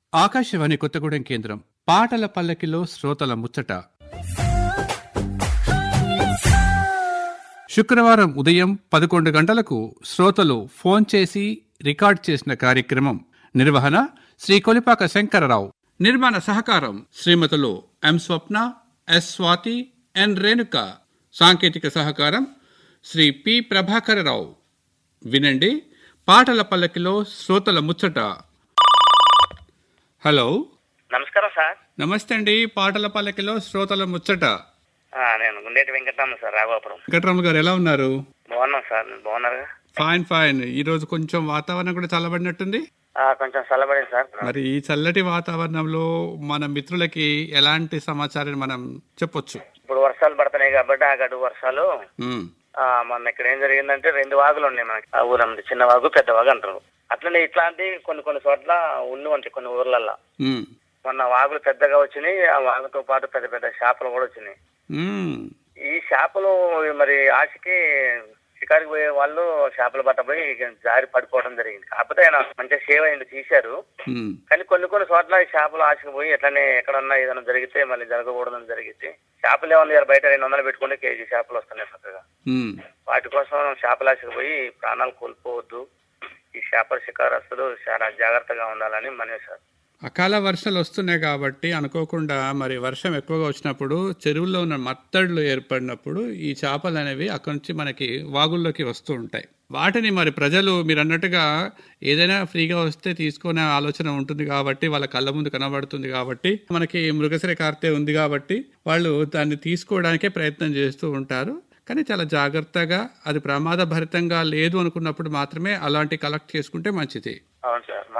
ఆకాశవాణి కొత్తగూడెం కేంద్రం పాటల పల్లకిలో శ్రోతల ముచ్చట శుక్రవారం ఉదయం పదకొండు గంటలకు శ్రోతలు ఫోన్ చేసి రికార్డ్ చేసిన కార్యక్రమం నిర్వహణ శ్రీ కొలిపాక శంకరరావు నిర్మాణ సహకారం శ్రీమతులు M Swapna S Swathi N Renuka సాంకేతిక సహకారం శ్రీ పి ప్రభాకరరావు వినండి పాటల పల్లకిలో శ్రోతల ముచ్చట హలో నమస్కారం సార్ నమస్తే అండి పాటల పల్లకిలో శ్రోతల ముచ్చట ఆ, నేను గుండేటి వెంకటరామ సార్ రాఘవాపురం వెంకటరాములు గారు ఎలా ఉన్నారు బాగున్నాం సార్ మీరు బాగున్నారుగా ఫైన్ ఫైన్ ఈ రోజు కొంచెం వాతావరణం కూడా చల్లబడినట్టుంది ఆ, కొంచెం చల్లబడింది సార్ మరి ఈ చల్లటి వాతావరణంలో మన మిత్రులకి ఎలాంటి సమాచారం మనం చెప్పొచ్చు ఇప్పుడు వర్షాలు పడుతున్నాయి కాబట్టి ఆ గడు వర్షాలు ఉమ్, ఆ, మొన్న ఇక్కడ ఏం జరిగిందంటే రెండు వాగులు ఉన్నాయి మనకి ఆ ఊరంది చిన్న వాగు పెద్ద వాగు అంటారు అట్లనే ఇట్లాంటి కొన్ని కొన్ని చోట్ల ఉండి ఉంటాయి కొన్ని ఊర్లల్లో ఉమ్, మొన్న వాగులు పెద్దగా వచ్చినాయి ఆ వాగుతో పాటు పెద్ద పెద్ద చేపలు కూడా వచ్చినాయి ఉమ్, ఈ చేపలు మరి ఆశకి షికారికి పోయే వాళ్ళు చేపలు పట్టబోయి ఇక జారి పడిపోవడం జరిగింది కాకపోతే ఆయన మంచిగా సేవ్ అయింది తీశారు ఉమ్, కానీ కొన్ని కొన్ని చోట్ల ఈ చేపలు ఆశకు పోయి ఎట్లనే ఎక్కడన్నా ఏదైనా జరిగితే మళ్ళీ జరగకూడదని జరిగితే చేపలు ఏమన్నా ఇవాళ బయట రెండు వందలు పెట్టుకుంటే కేజీ చేపలు వస్తున్నాయి చక్కగా ఉమ్. వాటి కోసం చేపల ఆశకు పోయి ప్రాణాలు కోల్పోవద్దు ఈ చేపల శికారస్తులు చాలా జాగ్రత్తగా ఉండాలని మనవి సార్ అకాల వర్షాలు వస్తున్నాయి కాబట్టి అనుకోకుండా మరి వర్షం ఎక్కువగా వచ్చినప్పుడు చెరువుల్లో ఉన్న మత్తడులు ఏర్పడినప్పుడు ఈ చేపలు అనేవి అక్కడి నుంచి మనకి వాగుల్లోకి వస్తూ ఉంటాయి వాటిని మరి ప్రజలు మీరు అన్నట్టుగా ఏదైనా ఫ్రీగా వస్తే తీసుకునే ఆలోచన ఉంటుంది కాబట్టి వాళ్ళ కళ్ళ ముందు కనబడుతుంది కాబట్టి మనకి మృగశిర కార్తె ఉంది కాబట్టి వాళ్ళు దాన్ని తీసుకోవడానికే ప్రయత్నం చేస్తూ ఉంటారు కానీ చాలా జాగ్రత్తగా అది ప్రమాదభరితంగా లేదు అనుకున్నప్పుడు మాత్రమే అలాంటి కలెక్ట్ చేసుకుంటే మంచిది అవును సార్